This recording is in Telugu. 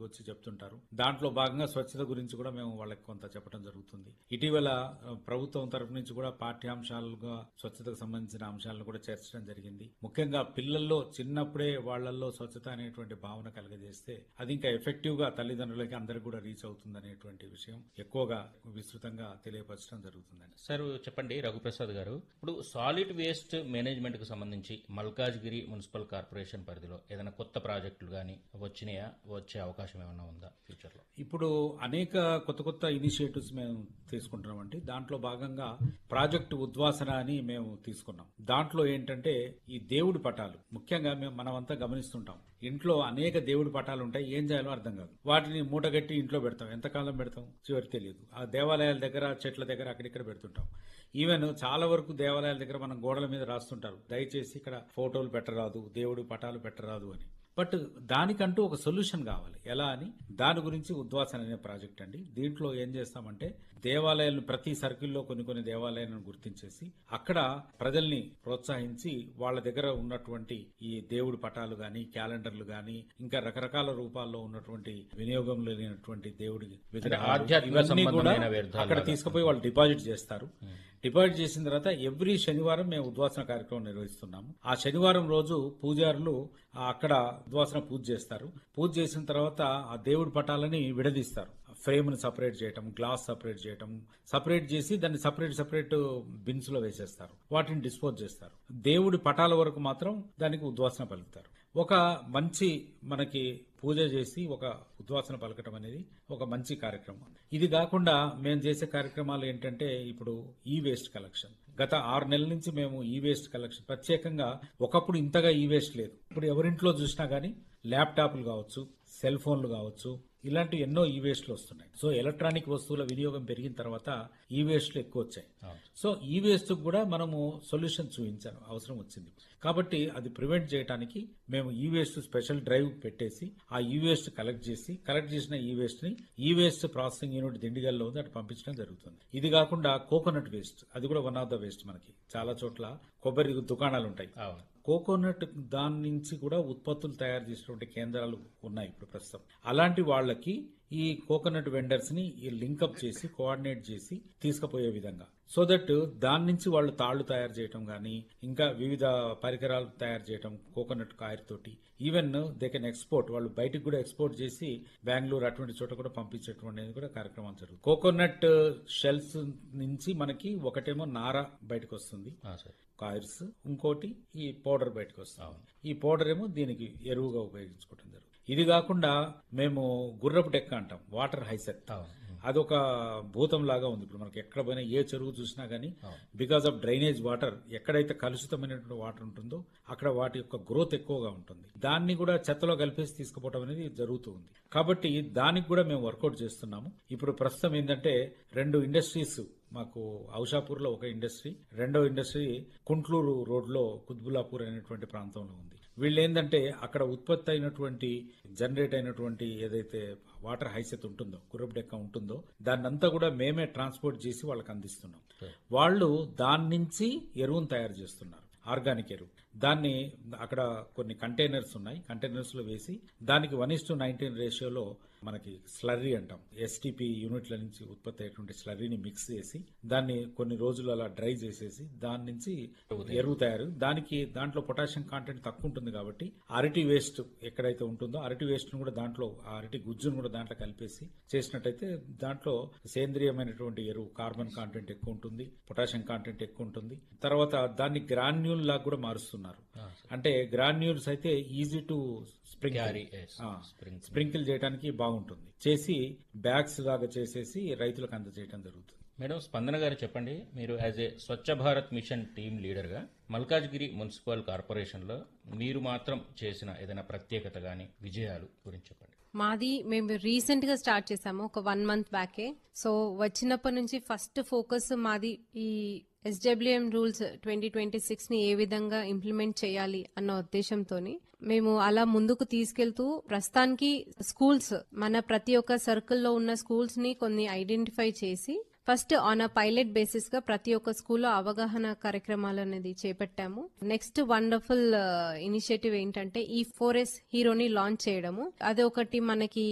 వచ్చి చెప్తుంటారు దాంట్లో భాగంగా స్వచ్ఛత గురించి కూడా మేము వాళ్ళకి కొంత చెప్పడం జరుగుతుంది ఇటీవల ఆ, ప్రభుత్వం తరపు నుంచి కూడా పాఠ్యాంశాలుగా స్వచ్ఛతకు సంబంధించిన అంశాలను కూడా చేర్చడం జరిగింది ముఖ్యంగా పిల్లల్లో చిన్నప్పుడే వాళ్ళల్లో స్వచ్ఛత అనేటువంటి భావన కలగజేస్తే అది ఇంకా ఎఫెక్టివ్ గా తల్లిదండ్రులకి అందరికి కూడా రీచ్ అవుతుంది అనేటువంటి విషయం ఎక్కువగా విస్తృతంగా తెలియపరచడం జరుగుతుందండి సార్ చెప్పండి రఘుప్రసాద్ గారు ఇప్పుడు సాలిడ్ వేస్ట్ మేనేజ్మెంట్ కు సంబంధించి మల్కాజ్గిరి మున్సిపల్ కార్పొరేషన్ పరిధిలో ఏదైనా కొత్త ప్రాజెక్టులు కానీ వచ్చినాయా వచ్చే అవకాశం ఏమైనా ఉందా ఫ్యూచర్ లో ఇప్పుడు అనేక కొత్త కొత్త ఇనిషియేటివ్స్ మేము తీసుకుంటున్నామండి దాంట్లో భాగంగా ప్రాజెక్టు ఉద్వాసన అని మేము తీసుకున్నాం దాంట్లో ఏంటంటే ఈ దేవుడి పటాలు ముఖ్యంగా మేము మనమంతా గమనిస్తుంటాం ఇంట్లో అనేక దేవుడి పటాలు ఉంటాయి ఏం చేయాలో అర్థం కాదు వాటిని మూటగట్టి ఇంట్లో పెడతాం ఎంతకాలం పెడతాం చివరి తెలియదు ఆ దేవాలయాల దగ్గర చెట్ల దగ్గర అక్కడిక్కడ పెడుతుంటాం ఈవెన్ చాలా వరకు దేవాలయాల దగ్గర మనం గోడల మీద రాస్తుంటారు దయచేసి ఇక్కడ ఫోటోలు పెట్టరాదు దేవుడి పటాలు పెట్టరాదు అని బట్ దానికంటూ ఒక సొల్యూషన్ కావాలి ఎలా అని దాని గురించి ఉద్వాసన అనే ప్రాజెక్ట్ అండి దీంట్లో ఏం చేస్తామంటే దేవాలయాలను ప్రతి సర్కిల్లో కొన్ని కొన్ని దేవాలయాలను గుర్తించేసి అక్కడ ప్రజల్ని ప్రోత్సహించి వాళ్ళ దగ్గర ఉన్నటువంటి ఈ దేవుడి పటాలు గాని క్యాలెండర్లు గాని ఇంకా రకరకాల రూపాల్లో ఉన్నటువంటి వినియోగం లేనటువంటి దేవుడి విగ్రహాలు ఆధ్యాత్మిక ఇవన్నీ కూడా సంబంధమైన వ్యర్థాలు అక్కడ లాగా. తీసుకుపోయి వాళ్ళు డిపాజిట్ చేస్తారు డిపాజిట్ చేసిన తర్వాత ఎవ్రీ శనివారం మేము ఉద్వాసన కార్యక్రమం నిర్వహిస్తున్నాము ఆ శనివారం రోజు పూజారులు ఆ అక్కడ ఉద్వాసన పూజ చేస్తారు పూజ చేసిన తర్వాత ఆ దేవుడి పటాలని విడదీస్తారు ఫ్రేమ్ ని సపరేట్ చేయటం గ్లాస్ సపరేట్ చేయటం సపరేట్ చేసి దాన్ని సపరేట్ సపరేట్ బిన్స్ లో వేసేస్తారు వాటిని డిస్పోజ్ చేస్తారు దేవుడి పటాల వరకు మాత్రం దానికి ఉద్వాసన పలుకుతారు ఒక మంచి మనకి పూజ చేసి ఒక ఉద్వాసన పలకటం అనేది ఒక మంచి కార్యక్రమం ఇది కాకుండా మేము చేసే కార్యక్రమాలు ఏంటంటే ఇప్పుడు ఈ వేస్ట్ కలెక్షన్ గత ఆరు నెలల నుంచి మేము ఈ వేస్ట్ కలెక్షన్ ప్రత్యేకంగా ఒకప్పుడు ఇంతగా ఈ వేస్ట్ లేదు ఇప్పుడు ఎవరింట్లో చూసినా గానీ ల్యాప్టాప్లు కావచ్చు సెల్ ఫోన్లు కావచ్చు ఇలాంటి ఎన్నో ఈ వేస్ట్లు వస్తున్నాయి సో ఎలక్ట్రానిక్ వస్తువుల వినియోగం పెరిగిన తర్వాత ఈ వేస్ట్లు ఎక్కువ వచ్చాయి సో ఈ వేస్ట్ కూడా మనము సొల్యూషన్ చూపించాలి అవసరం వచ్చింది కాబట్టి అది ప్రివెంట్ చేయడానికి మేము ఈ వేస్ట్ స్పెషల్ డ్రైవ్ పెట్టేసి ఆ ఈ వేస్ట్ కలెక్ట్ చేసి కలెక్ట్ చేసిన ఈ వేస్ట్ ని ఈ వేస్ట్ ప్రాసెసింగ్ యూనిట్ దిండిగల్లో ఉంది అటు పంపించడం జరుగుతుంది ఇది కాకుండా కోకోనట్ వేస్ట్ అది కూడా వన్ ఆఫ్ ద వేస్ట్ మనకి చాలా చోట్ల కొబ్బరి దుకాణాలు ఉంటాయి అవును కోకోనట్ దాని నుంచి కూడా ఉత్పత్తులు తయారు చేసేటువంటి కేంద్రాలు ఉన్నాయి ఇప్పుడు ప్రస్తుతం అలాంటి వాళ్ళకి ఈ కోకోనట్ వెండర్స్ ని లింకప్ చేసి కోఆర్డినేట్ చేసి తీసుకుపోయే విధంగా సో దట్ దాని నుంచి వాళ్ళు తాళ్లు తయారు చేయటం గానీ ఇంకా వివిధ పరికరాలు తయారు చేయటం కోకోనట్ కాయర్ తోటి ఈవెన్ దే కెన్ ఎక్స్పోర్ట్ వాళ్ళు బయటికి కూడా ఎక్స్పోర్ట్ చేసి బెంగళూరు అటువంటి చోట కూడా పంపించేటువంటి కూడా కార్యక్రమాలు జరుగుతుంది కోకోనట్ షెల్స్ నుంచి మనకి ఒకటేమో నార బయటకు వస్తుంది ఆ, సార్ కాయిర్స్ ఇంకోటి ఈ పౌడర్ బయటకు వస్తాం ఈ పౌడర్ ఏమో దీనికి ఎరువుగా ఉపయోగించుకోవటం జరుగుతుంది ఇది కాకుండా మేము గుర్రపు డెక్క అంటాం వాటర్ హైసెట్ అవును అదొక భూతం లాగా ఉంది ఇప్పుడు మనకి ఎక్కడ పోయినా ఏ చెరువు చూసినా గానీ బికాస్ ఆఫ్ డ్రైనేజ్ వాటర్ ఎక్కడైతే కలుషితమైనటువంటి వాటర్ ఉంటుందో అక్కడ వాటి యొక్క గ్రోత్ ఎక్కువగా ఉంటుంది దాన్ని కూడా చెత్తలో కలిపేసి తీసుకుపోవడం అనేది జరుగుతూ ఉంది కాబట్టి దానికి కూడా మేము వర్కౌట్ చేస్తున్నాము ఇప్పుడు ప్రస్తుతం ఏంటంటే రెండు ఇండస్ట్రీస్ మాకు ఔషాపూర్ లో ఒక ఇండస్ట్రీ రెండో ఇండస్ట్రీ కుంట్లూరు రోడ్ లో కుత్బులాపూర్ అనేటువంటి ప్రాంతంలో ఉంది వీళ్ళు ఏంటంటే అక్కడ ఉత్పత్తి అయినటువంటి జనరేట్ అయినటువంటి ఏదైతే వాటర్ హైసెత్ ఉంటుందో గుర్రపు డెక్క ఉంటుందో దాన్నంతా కూడా మేమే ట్రాన్స్పోర్ట్ చేసి వాళ్ళకి అందిస్తున్నాం వాళ్ళు దాని నుంచి ఎరువును తయారు చేస్తున్నారు ఆర్గానిక్ ఎరువు దాన్ని అక్కడ కొన్ని కంటైనర్స్ ఉన్నాయి కంటైనర్స్ లో వేసి దానికి వన్ ఇస్ టు నైన్టీన్ రేషియోలో మనకి స్లర్రీ అంటాం ఎస్టిపి యూనిట్ల నుంచి ఉత్పత్తి అయ్యేటువంటి స్లర్రీని మిక్స్ చేసి దాన్ని కొన్ని రోజులు అలా డ్రై చేసేసి దాని నుంచి ఎరువు తయారు దానికి దాంట్లో పొటాషియం కాంటెంట్ తక్కువ ఉంటుంది కాబట్టి అరటి వేస్ట్ ఎక్కడైతే ఉంటుందో అరటి వేస్ట్ ను కూడా దాంట్లో ఆ అరటి గుజ్జును కూడా దాంట్లో కలిపేసి చేసినట్టయితే దాంట్లో సేంద్రియమైనటువంటి ఎరువు కార్బన్ కాంటెంట్ ఎక్కువ ఉంటుంది పొటాషియం కాంటెంట్ ఎక్కువ ఉంటుంది తర్వాత దాన్ని గ్రాన్యూల్ లాగా కూడా మారుస్తున్నారు అంటే గ్రాన్యూల్స్ అయితే easy to spring carry spring sprinkle చేయడానికి బాగుంటుంది చేసి బ్యాగ్స్ లాగా చేసేసి రైతులకు అందజేయడం జరుగుతుంది మేడం స్పందన గారు చెప్పండి మీరు as a Swachh Bharat mission team లీడర్గా మల్కాజ్గిరి మున్సిపల్ కార్పొరేషన్లో మీరు మాత్రం చేసిన ఏదైనా ప్రత్యేకత కానీ విజయాలు గురించి చెప్పండి మాది మేము రీసెంట్ గా స్టార్ట్ చేసాము ఒక వన్ మంత్ బ్యాకే సో వచ్చినప్పటి నుంచి ఫస్ట్ ఫోకస్ మాది ఈ SWM rules twenty twenty six ని ఏ విధంగా ఇంప్లిమెంట్ చేయాలి అన్న ఉద్దేశంతో మేము అలా ముందుకు తీసుకెళ్తూ ప్రస్తుతానికి స్కూల్స్ మన ప్రతి ఒక్క సర్కిల్లో ఉన్న స్కూల్స్ ని కొన్ని ఐడెంటిఫై చేసి first on a pilot basis గా ప్రతి ఒక్క స్కూల్లో అవగాహన కార్యక్రమాలు అనేది చేపట్టాము నెక్స్ట్ వండర్ఫుల్ ఇనిషియేటివ్ ఏంటంటే ఈ ఫోర్ ఎస్ హీరోని లాంచ్ చేయడము అది ఒకటి మనకి